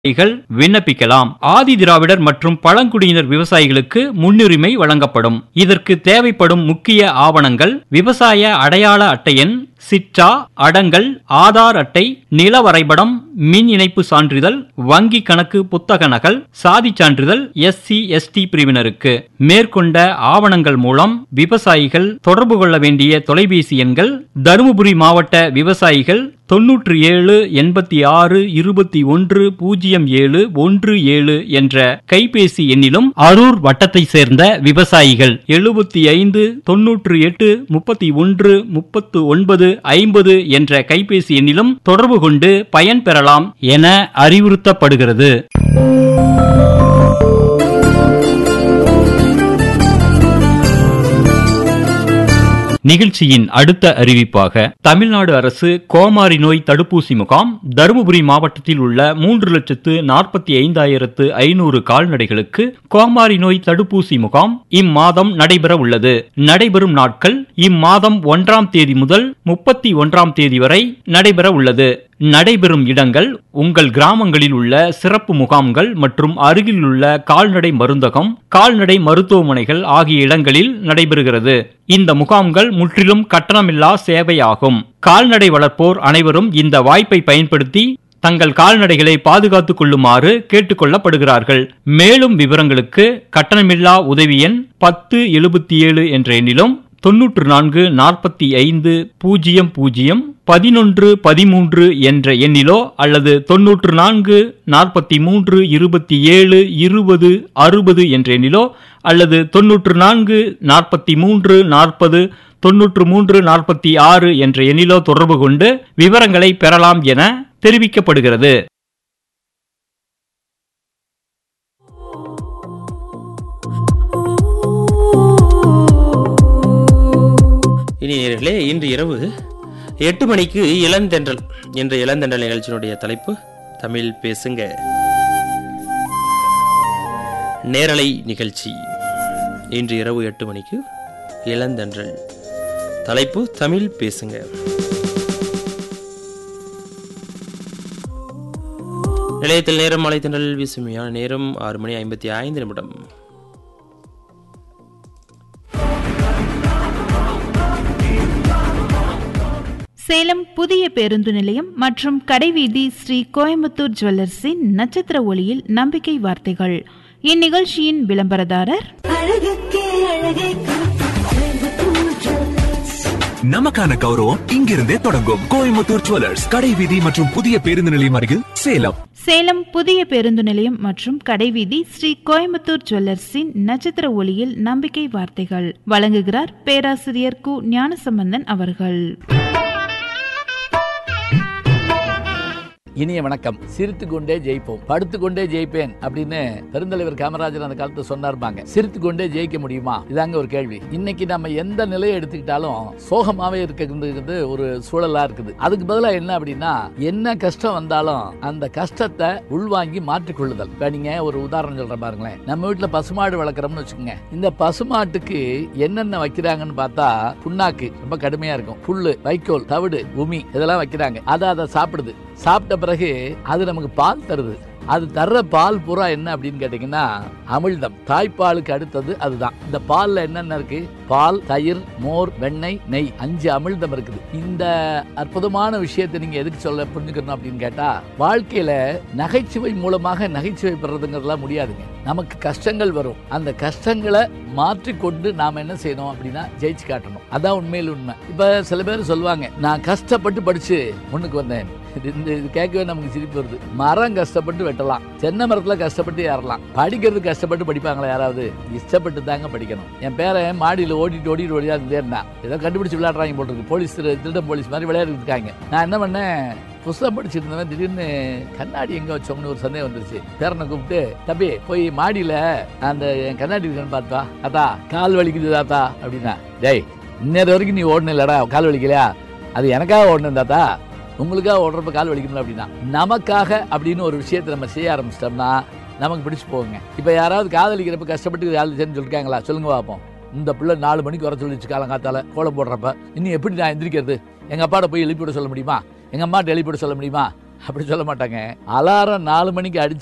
விவசாயிகள் விண்ணப்பிக்கலாம் ஆதி திராவிடர் மற்றும் பழங்குடியினர் விவசாயிகளுக்கு முன்னுரிமை வழங்கப்படும் இதற்கு தேவைப்படும் முக்கிய ஆவணங்கள் விவசாய அடையாள அட்டை எண் சிற்றா அடங்கல் ஆதார் அட்டை நில வரைபடம் மின் இணைப்பு சான்றிதழ் வங்கி கணக்கு புத்தக நகல் சாதி சான்றிதழ் எஸ்சி எஸ்டி பிரிவினருக்கு மேற்கொண்ட ஆவணங்கள் மூலம் விவசாயிகள் தொடர்பு கொள்ள வேண்டிய தொலைபேசி எண்கள் தருமபுரி மாவட்ட விவசாயிகள் தொன்னூற்று ஏழு எண்பத்தி ஆறு இருபத்தி ஒன்று பூஜ்ஜியம் ஏழு ஒன்று ஏழு என்ற கைபேசி எண்ணிலும் அரூர் வட்டத்தை சேர்ந்த விவசாயிகள் எழுபத்தி ஐந்து தொன்னூற்று எட்டு முப்பத்தி ஒன்று முப்பத்து ஒன்பது ஐம்பது என்ற கைபேசி எண்ணிலும் தொடர்பு கொண்டு பயன் பெறலாம் என அறிவுறுத்தப்படுகிறது நிகழ்ச்சியின் அடுத்த அறிவிப்பாக தமிழ்நாடு அரசு கோமாரி நோய் தடுப்பூசி முகாம் தருமபுரி மாவட்டத்தில் உள்ள மூன்று லட்சத்து நாற்பத்தி ஐந்தாயிரத்து ஐநூறு கால்நடைகளுக்கு கோமாரி நோய் தடுப்பூசி முகாம் இம்மாதம் நடைபெற உள்ளது நடைபெறும் நாட்கள் இம்மாதம் ஒன்றாம் தேதி முதல் முப்பத்தி ஒன்றாம் தேதி வரை நடைபெற உள்ளது நடைபெறும் இடங்கள் உங்கள் கிராமங்களில் உள்ள சிறப்பு முகாம்கள் மற்றும் அருகில் உள்ள கால்நடை மருந்தகம் கால்நடை மருத்துவமனைகள் ஆகிய இடங்களில் நடைபெறுகிறது இந்த முகாம்கள் முற்றிலும் கட்டணமில்லா சேவையாகும் கால்நடை வளர்ப்போர் அனைவரும் இந்த வாய்ப்பை பயன்படுத்தி தங்கள் கால்நடைகளை பாதுகாத்துக் கொள்ளுமாறு கேட்டுக்கொள்ளப்படுகிறார்கள் மேலும் விவரங்களுக்கு கட்டணமில்லா உதவி எண் பத்து எழுபத்தி ஏழு என்ற எண்ணிலும் தொன்னூற்று நான்கு நாற்பத்தி ஐந்து பூஜ்ஜியம் பூஜ்ஜியம் பதினொன்று பதிமூன்று என்ற எண்ணிலோ அல்லது தொன்னூற்று நான்கு நாற்பத்தி மூன்று இருபத்தி ஏழு இருபது அறுபது என்ற எண்ணிலோ அல்லது தொன்னூற்று நான்கு நாற்பத்தி மூன்று நாற்பது தொன்னூற்று மூன்று நாற்பத்தி ஆறு என்ற எண்ணிலோ தொடர்பு கொண்டு விவரங்களை பெறலாம் என தெரிவிக்கப்படுகிறது இனி நேர்களே இன்று இரவு எட்டு மணிக்கு இளந்தென்றல் என்ற இளந்தென்றல் நிகழ்ச்சியினுடைய தலைப்பு தமிழ் பேசுங்க நேரலை நிகழ்ச்சி இன்று இரவு எட்டு மணிக்கு இளந்தென்றல் தலைப்பு தமிழ் பேசுங்க நிலையத்தில் நேரம் மலை தென்றல் வீசுமையான நேரம் ஆறு மணி ஐம்பத்தி ஐந்து நிமிடம் சேலம் புதிய பேருந்து நிலையம் மற்றும் கடைவீதி ஸ்ரீ கோயம்புத்தூர் ஜுவல்லர்ஸின் நட்சத்திர ஒளியில் நம்பிக்கை வார்த்தைகள் இந்நிகழ்ச்சியின் விளம்பரதாரர் அழகுக்கே அழகை கோயம்புத்தூர் ஜுவல்லர்ஸ் நமக்கான கௌரவம் இங்கிருந்தே தொடங்கும் கோயம்புத்தூர் ஜுவல்லர்ஸ் கடை வீதி மற்றும் புதிய பேருந்து நிலையம் அருகில் சேலம் சேலம் புதிய பேருந்து நிலையம் மற்றும் கடைவீதி ஸ்ரீ கோயம்புத்தூர் ஜுவல்லர்ஸின் நட்சத்திர ஒளியில் நம்பிக்கை வார்த்தைகள் வழங்குகிறார் பேராசிரியர் கு ஞானசம்பந்தன் அவர்கள் இனிய வணக்கம் சிரித்து கொண்டே ஜெயிப்போம் படுத்து கொண்டே ஜெயிப்பேன் அப்படின்னு பெருந்தலைவர் காமராஜர் அந்த காலத்துல சொன்னார்பாங்க சிரித்து கொண்டே ஜெயிக்க முடியுமா இதாங்க ஒரு கேள்வி இன்னைக்கு நம்ம எந்த நிலையை எடுத்துக்கிட்டாலும் சோகமாவே இருக்கிறது ஒரு சூழலா இருக்குது அதுக்கு பதிலா என்ன அப்படின்னா என்ன கஷ்டம் வந்தாலும் அந்த கஷ்டத்தை உள்வாங்கி மாற்றிக்கொள்ளுதல் இப்ப நீங்க ஒரு உதாரணம் சொல்றேன் பாருங்களேன் நம்ம வீட்டுல பசுமாடு வளர்க்குறோம்னு வச்சுக்கோங்க இந்த பசுமாட்டுக்கு என்னென்ன வைக்கிறாங்கன்னு பார்த்தா புண்ணாக்கு ரொம்ப கடுமையா இருக்கும் புல்லு வைக்கோல் தவிடு உமி இதெல்லாம் வைக்கிறாங்க அதை அதை சாப்பிடுது சாப்பிட்ட பிறகு அது நமக்கு பால் தருது அது தர்ற பால் பூரா என்ன அப்படின்னு கேட்டீங்கன்னா அமிழ்தம் தாய்ப்பாலுக்கு அடுத்தது அதுதான் இந்த பால்ல என்னென்ன இருக்கு பால் தயிர் மோர் வெண்ணெய் நெய் அஞ்சு அமிழ்தம் இருக்குது இந்த அற்புதமான விஷயத்தை நீங்க எதுக்கு சொல்ல புரிஞ்சுக்கணும் அப்படின்னு கேட்டா வாழ்க்கையில நகைச்சுவை மூலமாக நகைச்சுவை பெறதுங்கிறதுலாம் முடியாதுங்க நமக்கு கஷ்டங்கள் வரும் அந்த கஷ்டங்களை மாற்றிக்கொண்டு நாம என்ன செய்யணும் அப்படின்னா ஜெயிச்சு காட்டணும் அதான் உண்மையில் உண்மை இப்ப சில பேர் சொல்லுவாங்க நான் கஷ்டப்பட்டு படிச்சு முன்னுக்கு வந்தேன் இது இந்த இது கேட்கவே நமக்கு சிரிப்பு வருது மரம் கஷ்டப்பட்டு வெட்டலாம் தென்னை மரத்துல கஷ்டப்பட்டு ஏறலாம் படிக்கிறது கஷ்டப்பட்டு படிப்பாங்களா யாராவது இஷ்டப்பட்டு தாங்க படிக்கணும் என் பேரன் மாடியில் ஓடிட்டு ஓடிட்டு ஓடியா இருந்தான் ஏதோ கண்டுபிடிச்சு விளையாடுறாங்க போல் இருக்கு போலீஸ் திரு- திருடன் போலீஸ் மாதிரி விளையாடிட்டு இருக்காங்க நான் என்ன பண்ணேன் புஸ்தகம் படிச்சுட்டு இருந்தவன் திடீர்னு கண்ணாடி எங்க வச்சோம்னு ஒரு சந்தேகம் வந்துருச்சு பேரனை கூப்பிட்டு தம்பி போய் மாடியில அந்த என் கண்ணாடி இருக்கான்னு பார்த்தா அத்தா கால் வலிக்குது தாத்தா அப்படின்னா டேய் இன்னொரு வரைக்கும் நீ ஓடணும் இல்லடா கால் வலிக்கலையா அது எனக்காக ஓடணும் தாத்தா உங்களுக்காக ஓடுறப்ப கால் வலிக்கணும் அப்படின்னா நமக்காக அப்படின்னு ஒரு விஷயத்தை நம்ம செய்ய ஆரம்பிச்சிட்டோம்னா நமக்கு பிடிச்சு போகுங்க இப்போ யாராவது காதலிக்கிறப்ப கஷ்டப்பட்டு காதல் செஞ்சு சொல்லிருக்காங்களா சொல்லுங்க பார்ப்போம் இந்த பிள்ளை நாலு மணிக்கு வர சொல்லிச்சு காலங்காத்தால கோலம் போடுறப்ப இன்னும் எப்படி நான் எந்திரிக்கிறது எங்க அப்பாட்ட போய் எழுப்பி விட சொல்ல முடியுமா எங்க அம்மாட்ட எழுப்பி விட சொல்ல முடியுமா அப்படி சொல்ல மாட்டாங்க அலாரம் நாலு மணிக்கு அடிச்சு